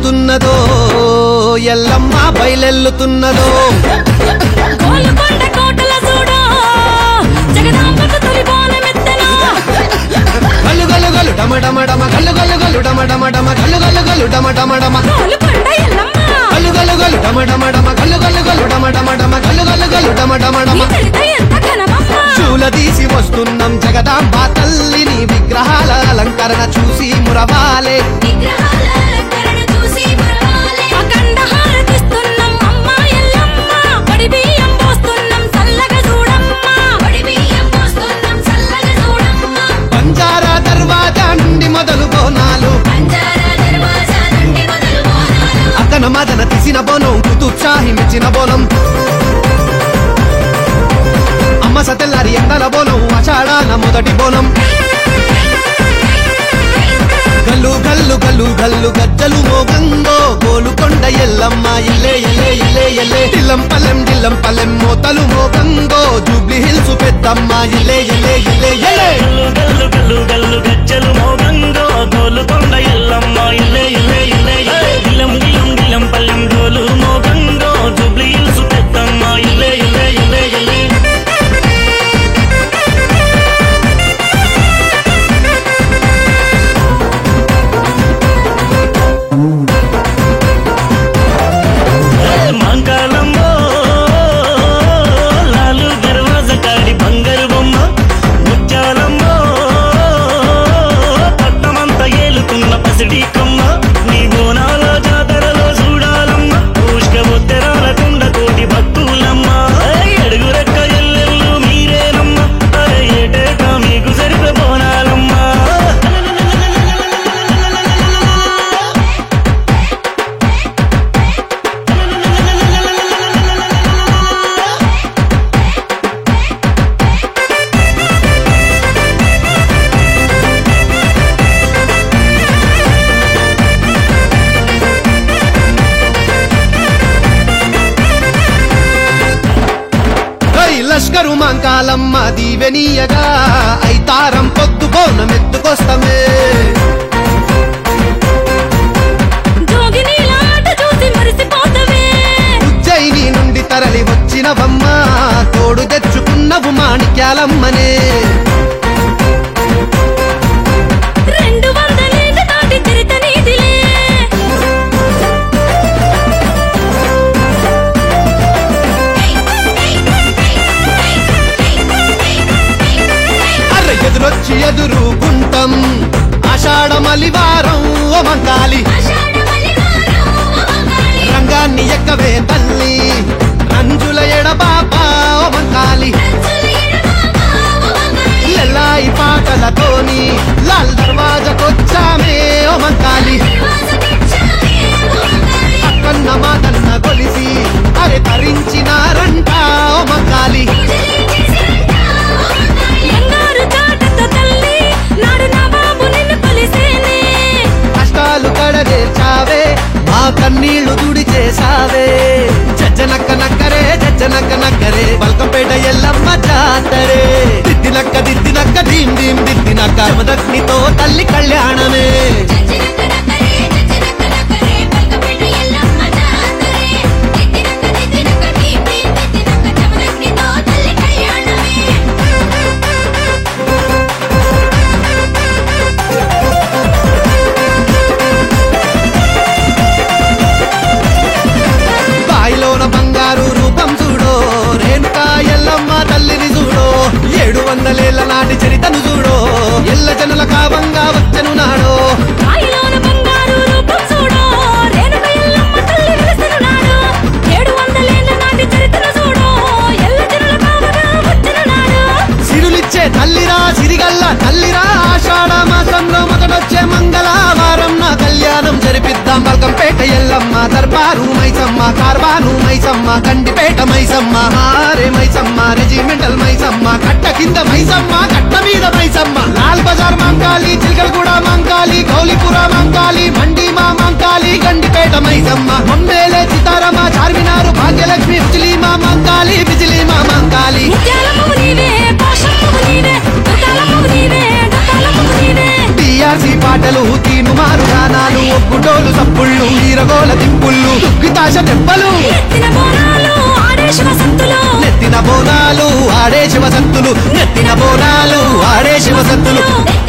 బయలెల్లుతున్నదో ఎల్లమ్మ బయలెల్లుతున్నదో గోలుకొండ కోటల చూడు జగదాంబకు తొలి బోనమెత్తెను గల్లు గల్లు గల్లు డమ డమ డమ గల్లు గల్లు గల్లు డమ డమ డమ గల్లు గల్లు గల్లు డమ డమ డమ గోలుకొండ ఎల్లమ్మ గల్లు గల్లు గల్లు డమ డమ డమ గల్లు గల్లు గల్లు డమ డమ డమ గల్లు గల్లు గల్లు డమ డమ నీ డమ పెడితే ఎంత ఘనమమ్మ చూల తీసి వస్తున్నాం జగదాంబ తల్లిని విగ్రహాల అలంకరణ చూసి మురవాలే విగ్రహాల అలంకరణ చూసి మురవాలి అఖండ హారతిస్తున్నాం అమ్మ ఎల్లమ్మ వడి బియ్యం పోస్తున్నాం చల్లగా చూడమ్మ వడి బియ్యం పోస్తున్నాం చల్లగా చూడమ్మ బంజారా దర్వాజా నుండి మొదలు బోనాలు పంజారా దర్వాజా నుండి మొదలు బోనాలు అతన మదన తీసిన బోనం కుతుత్సాహిమిచ్చిన బోనం అమ్మ సతెల్లారి ఎండల బోనం అషాఢాన మొదటి బోనం గల్లు గల్లు గల్లు గల్లు గజ్జలు మోగంగో గోలుకొండ ఎల్లమ్మ ఇల్లే ఇల్లే ఇల్లే ఇల్లే దిల్లం పల్లెం దిల్లం పల్లెం మోతలు మోగంగో జూబ్లీ హిల్స్ పెద్దమ్మ ఇల్లే ఇల్లే ఇల్లే ఇల్లే గల్లు గల్లు గల్లు గజ్జలు మోగంగో గోలుకొండ ఎల్లమ్మ ఇల్లే ఇల్లే ఇల్లే ఇల్లే గిలం గిలం గిలం పల్లెం డోలు మోగంగో జూబ్లీ హిల్స్ పెద్దమ్మ ఇల్లే ఇల్లే ఇల్లే ఇల్లే మంగళమ్మో లాలు దర్వాజ కాడి బంగారు బొమ్మ ముత్యాలమ్మో పట్టమంతా ఏలుతున్న పసిడి కొమ్మ నీ బోనాల జాతరలో చూడాలమ్మ పుష్క బొత్తెరాల కుండ కోటి భక్తులమ్మ ఏయ్ అడుగు రెక్క ఎల్లెల్లు మీరేనమ్మ అరే ఏటేటా మీకు సరిపే బోనాలమ్మ ఐ లష్కరు మంకాలమ్మ దీవెనీయగా ఐతారం పొద్దు బోనమెత్తుకొస్తమే జోగిని లాట చూసి మురిసిపోతవే ఉజ్జయిని నుండి తరలి వచ్చినవమ్మ తోడు తెచ్చుకున్నవు మాణిక్యాలమ్మనే రెండు వందలేళ్ళ నాటి చరిత నీదిలే అర్ర ఎదురొచ్చి ఎదురు గుంటం ఆషాఢ మలివారం ఓ మంకాలి రంగాన్ని ఎక్కవే తల్లి రంజుల ఎడబాప ఓ మంకాలి లెల్లాయి పాటలతోని లాల్ దర్వాజకొచ్చామే ఓ మంకాలి అక్కన్న మాతన్న కొలిసి అరే తరించినారంట ఓ మంకాలి బంగారు చాటతో తల్లి నాడు నవాబు నిన్ను కొలిసేనే కష్టాలు కడదేర్చావే మా కన్నీళ్లు దుడి చేసావే జజ్జనక్క నక్కరే జజ్జనక్క నక్కరే బల్కంపేట ఎల్లమ్మ జాతరే దిద్దినక్క దిద్దినక్క దీం దీం దిద్దినక్క మదగ్నితో తల్లి కళ్యాణమే బాయిలోన బంగారు రూపం చూడో రేణుకా ఎల్లమ్మ తల్లిని చూడో ఏడు వందలేళ్ల నాటి చరితను చూడో ఎల్ల జనుల కావంగా వచ్చను నాడో రాయిలోన బంగారు రూపం చూడు రేణుక ఎల్లమ్మ తల్లి వెలసినున్నాడు ఏడు వందలేళ్ల నాటి చరిత్రను చూడు ఎల్ల జనుల కావగా వచ్చినున్నాడు సిరులిచ్చే తల్లిరా సిరిగల్ల తల్లిరా ఆషాఢ మాసంలో మొదటొచ్చే మంగళవారం నా కళ్యాణం జరిపిద్దాం బల్కంపేట ఎల్లమ్మ దర్బారు మైసమ్మ కార్వాను మైసమ్మ కండిపేట మైసమ్మ హారే మైసమ్మ రెజిమెంటల్ మైసమ్మ కట్ట కింద మైసమ్మ కట్ట మీద మైసమ్మ లాల్ బజార్ మంకాలి చిలకలగూడ మంకాలి గౌలిపుర మంకాలి మండి మా మంకాలి గండిపేట మైసమ్మ మొమ్మేలే సితారమ్మ చార్మినారు భాగ్యలక్ష్మి బిజిలీ మా మంకాలి బిజిలీ మా మంకాలి ముత్యాలమ్మ నీవే పోషమ్మ నీవే దుర్గాలమ్మ నీవే దత్తాలమ్మ నీవే డిఆర్సి పాటలు తీను మారు గానాలు ఒప్పుటోలు సప్పుళ్ళు వీర వీరగోల దింపుళ్ళు దుగ్గితాశ దెబ్బలు ఎత్తిన బోనాలు ఆడే శివసత్తులు నెత్తిన బోనాలు ఆడే శివసత్తులు నెత్తిన బోనాలు ఆడే శివసత్తులు నెత్తిన